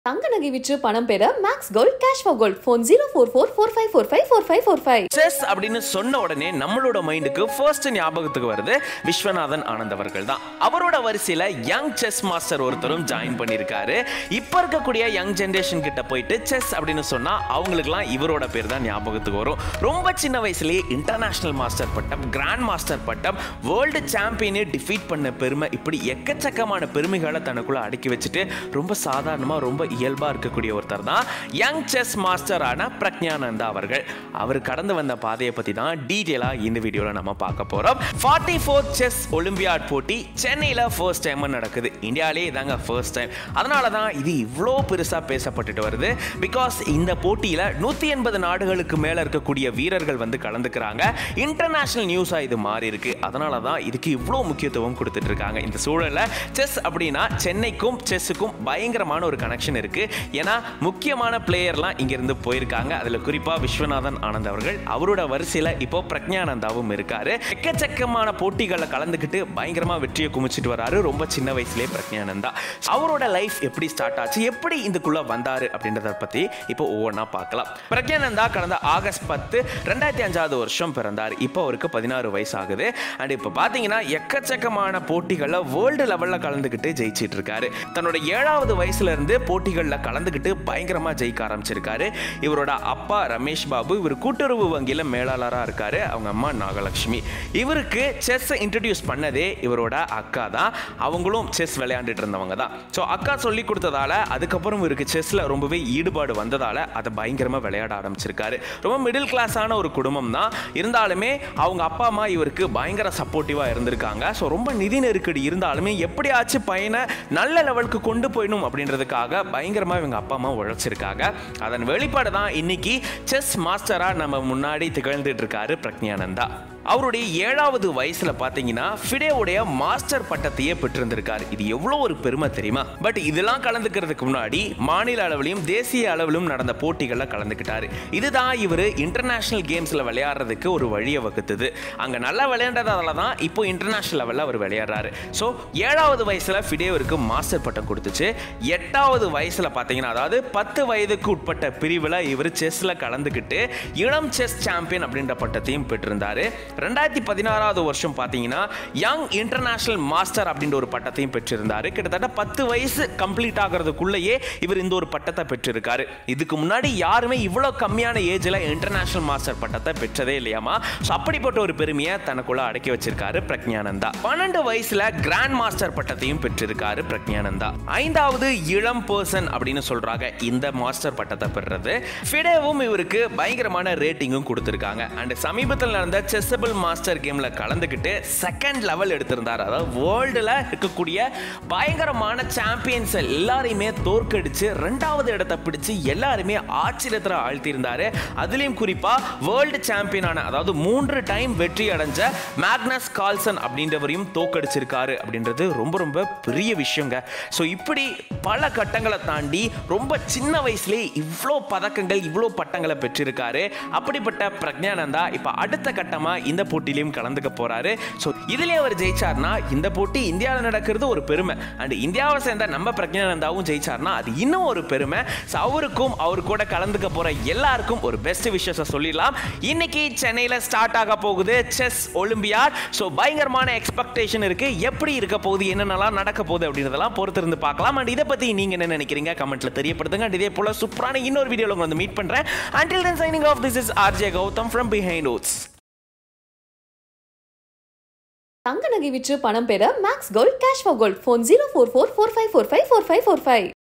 தங்க நகை விற்று பணம் பெற Max Gold cash for gold phone zero four four four five four five four five four five செஸ் அப்படின்னு சொன்ன உடனே நம்மளோட மைண்டுக்கு ஃபர்ஸ்ட் ஞாபகத்துக்கு வருது விஸ்வநாதன் ஆனந்த் அவர்கள் தான் அவரோட வரிசையில யங் செஸ் மாஸ்டர் ஒருத்தரும் ஜாயின் பண்ணியிருக்காரு இப்போ இருக்கக்கூடிய யங் ஜென்ரேஷன் கிட்ட போயிட்டு செஸ் அப்படின்னு சொன்னா அவங்களுக்குலாம் இவரோட பேர் தான் ஞாபகத்துக்கு வரும் ரொம்ப சின்ன வயசுலயே இன்டர்நேஷனல் மாஸ்டர் பட்டம் கிராண்ட் மாஸ்டர் பட்டம் வேர்ல்டு சாம்பியனை டிஃபீட் பண்ண பெருமை இப்படி எக்கச்சக்கமான பெருமைகளை தனக்குள்ள அடக்கி வச்சுட்டு ரொம்ப சாதாரணமா ரொம்ப இயல்பா இருக்கக்கூடிய ஒருத்தர் தான் யங் செஸ் மாஸ்டரான பிரக்ஞானந்தா அவர்கள் அவர் கடந்து வந்த பாதையை பத்தி தான் டீட்டெயிலா இந்த வீடியோல நம்ம பார்க்க போறோம் ஃபார்ட்டி ஃபோர் செஸ் ஒலிம்பியாட் போட்டி சென்னையில ஃபர்ஸ்ட் டைம் நடக்குது இந்தியாவிலே இதாங்க ஃபர்ஸ்ட் டைம் அதனால தான் இது இவ்வளோ பெருசா பேசப்பட்டுட்டு வருது பிகாஸ் இந்த போட்டியில நூத்தி எண்பது நாடுகளுக்கு மேல இருக்கக்கூடிய வீரர்கள் வந்து கலந்துக்கிறாங்க இன்டர்நேஷனல் நியூஸா இது மாறி இருக்கு அதனால தான் இதுக்கு இவ்வளோ முக்கியத்துவம் கொடுத்துட்டு இருக்காங்க இந்த சூழல்ல செஸ் அப்படின்னா சென்னைக்கும் செஸ்ஸுக்கும் பயங்கரமான ஒரு கனெக்ஷன் இருக்கு ஏன்னா முக்கியமான பிளேயர்லாம் இங்க இருந்து போயிருக்காங்க அதுல குறிப்பா விஸ்வநாதன் ஆனந்த் அவர்கள் அவரோட வரிசையில இப்போ பிரக்ஞானந்தாவும் இருக்காரு எக்கச்சக்கமான போட்டிகளில் கலந்துக்கிட்டு பயங்கரமா வெற்றியை குமிச்சிட்டு வராரு ரொம்ப சின்ன வயசுலயே பிரக்ஞானந்தா அவரோட லைஃப் எப்படி ஸ்டார்ட் ஆச்சு எப்படி இதுக்குள்ள வந்தாரு அப்படின்றத பத்தி இப்போ ஒவ்வொன்றா பார்க்கலாம் பிரக்ஞானந்தா கடந்த ஆகஸ்ட் பத்து ரெண்டாயிரத்தி அஞ்சாவது வருஷம் பிறந்தார் இப்போ அவருக்கு பதினாறு வயசு ஆகுது அண்ட் இப்போ பார்த்தீங்கன்னா எக்கச்சக்கமான போட்டிகளில் வேர்ல்டு லெவலில் கலந்துக்கிட்டு ஜெயிச்சிட்டு இருக்காரு தன்னோட ஏழாவது வயசுல இருந்து போட்டிகளில் கலந்துக்கிட்டு பயங்கரமா ஜெயிக்க ஆரம்பிச்சிருக்காரு இவரோட அப்பா ரமேஷ் பாபு இவர் கூட்டுறவு வங்கியில் மேலாளராக இருக்காரு அவங்க அம்மா நாகலட்சுமி இவருக்கு செஸ்ஸை இன்ட்ரடியூஸ் பண்ணதே இவரோட அக்கா தான் அவங்களும் செஸ் விளையாண்டுட்டு இருந்தவங்க தான் ஸோ அக்கா சொல்லி கொடுத்ததால அதுக்கப்புறம் இவருக்கு செஸ்ல ரொம்பவே ஈடுபாடு வந்ததால அதை பயங்கரமா விளையாட ஆரம்பிச்சிருக்காரு ரொம்ப மிடில் கிளாஸான ஒரு குடும்பம் தான் இருந்தாலுமே அவங்க அப்பா அம்மா இவருக்கு பயங்கர சப்போர்ட்டிவா இருந்திருக்காங்க ஸோ ரொம்ப நிதி நெருக்கடி இருந்தாலுமே எப்படியாச்சும் பையனை நல்ல லெவலுக்கு கொண்டு போயிடணும் அப்படின்றதுக்காக பயங்கரமா இவங்க அப்பா அம்மா உழைச்சிருக்காங்க அதன் வெளிப்பாடு தான் இன்னைக்கு செஸ் மாஸ்டரா நம்ம முன்னாடி திகழ்ந்துட்டு இருக்காரு பிரக்ஞானந்தா அவருடைய ஏழாவது வயசுல பாத்தீங்கன்னா ஃபிடேவுடைய மாஸ்டர் பட்டத்தையே பெற்றிருந்திருக்காரு இது எவ்வளோ ஒரு பெருமை தெரியுமா பட் இதெல்லாம் கலந்துக்கிறதுக்கு முன்னாடி மாநில அளவிலும் தேசிய அளவிலும் நடந்த போட்டிகளில் கலந்துக்கிட்டாரு இதுதான் இவர் இன்டர்நேஷனல் கேம்ஸ்ல விளையாடுறதுக்கு ஒரு வழியை வகுத்தது அங்க நல்லா விளையாண்டதால தான் இப்போ இன்டர்நேஷனல் லெவலில் அவர் விளையாடுறாரு ஸோ ஏழாவது வயசுல ஃபிடேவருக்கு மாஸ்டர் பட்டம் கொடுத்துச்சு எட்டாவது வயசுல பாத்தீங்கன்னா அதாவது பத்து வயதுக்கு உட்பட்ட பிரிவில் இவர் செஸ்ல கலந்துக்கிட்டு இளம் செஸ் சாம்பியன் அப்படின்ற பட்டத்தையும் பெற்றிருந்தாரு ரெண்டாயிரத்தி பதினாறாவது வருஷம் பார்த்தீங்கன்னா யங் இன்டர்நேஷனல் மாஸ்டர் அப்படின்ற ஒரு பட்டத்தையும் பெற்றிருந்தாரு கிட்டத்தட்ட பத்து வயசு கம்ப்ளீட் ஆகிறதுக்குள்ளேயே இவர் இந்த ஒரு பட்டத்தை பெற்றிருக்காரு இதுக்கு முன்னாடி யாருமே இவ்வளோ கம்மியான ஏஜில் இன்டர்நேஷனல் மாஸ்டர் பட்டத்தை பெற்றதே இல்லையாமா ஸோ அப்படிப்பட்ட ஒரு பெருமையை தனக்குள்ள அடக்கி வச்சிருக்காரு பிரக்ஞானந்தா பன்னெண்டு வயசுல கிராண்ட் மாஸ்டர் பட்டத்தையும் பெற்றிருக்காரு பிரக்ஞானந்தா ஐந்தாவது இளம் பர்சன் அப்படின்னு சொல்றாங்க இந்த மாஸ்டர் பட்டத்தை பெறுறது ஃபிடேவும் இவருக்கு பயங்கரமான ரேட்டிங்கும் கொடுத்துருக்காங்க அண்ட் சமீபத்தில் நடந்த செஸ்ஸபிள் மாஸ்டர் கேம்ல கலந்துக்கிட்டு செகண்ட் லெவல் எடுத்திருந்தார் அதாவது வேர்ல்டுல இருக்கக்கூடிய பயங்கரமான சாம்பியன்ஸ் எல்லாரையுமே தோற்கடிச்சு ரெண்டாவது இடத்தை பிடிச்சு எல்லாருமே ஆச்சரியத்தில் ஆழ்த்தியிருந்தாரு அதுலேயும் குறிப்பா வேர்ல்டு சாம்பியனான அதாவது மூன்று டைம் வெற்றி அடைஞ்ச மேக்னஸ் கால்சன் அப்படின்றவரையும் தோக்கடிச்சிருக்காரு அப்படின்றது ரொம்ப ரொம்ப பெரிய விஷயங்க ஸோ இப்படி பல கட்டங்களை தாண்டி ரொம்ப சின்ன வயசுலேயே இவ்வளோ பதக்கங்கள் இவ்வளோ பட்டங்களை பெற்றிருக்காரு அப்படிப்பட்ட பிரக்ஞானந்தா இப்போ அடுத்த கட்டமாக இந்த போட்டியிலையும் கலந்துக்க போறாரு ஸோ இதுலேயே அவர் ஜெயிச்சார்னா இந்த போட்டி இந்தியாவில் நடக்கிறது ஒரு பெருமை அண்ட் இந்தியாவை சேர்ந்த நம்ம பிரக்ஞானந்தாவும் ஜெயிச்சார்னா அது இன்னும் ஒரு பெருமை ஸோ அவருக்கும் அவர் கூட கலந்துக்க போற எல்லாருக்கும் ஒரு பெஸ்ட் விஷயத்தை சொல்லிடலாம் இன்னைக்கு சென்னையில் ஸ்டார்ட் ஆக போகுது செஸ் ஒலிம்பியாட் ஸோ பயங்கரமான எக்ஸ்பெக்டேஷன் இருக்கு எப்படி இருக்க போகுது என்னென்னலாம் நடக்க போகுது அப்படின்றதெல்லாம் பொறுத்திருந்து பார்க்கலாம் அண்ட் இதை பத்தி நீங்க என்ன நினைக்கிறீங்க கமெண்ட்ல தெரியப்படுத்துங்க அண்ட் இதே போல சூப்பரான இன்னொரு வீடியோவில் உங்களை வந்து மீட் பண்றேன் until then signing off this is RJ Gautam from behind notes தங்க நகை விற்று பணம் பெற Max Gold cash for gold phone zero four four four five four five four five four five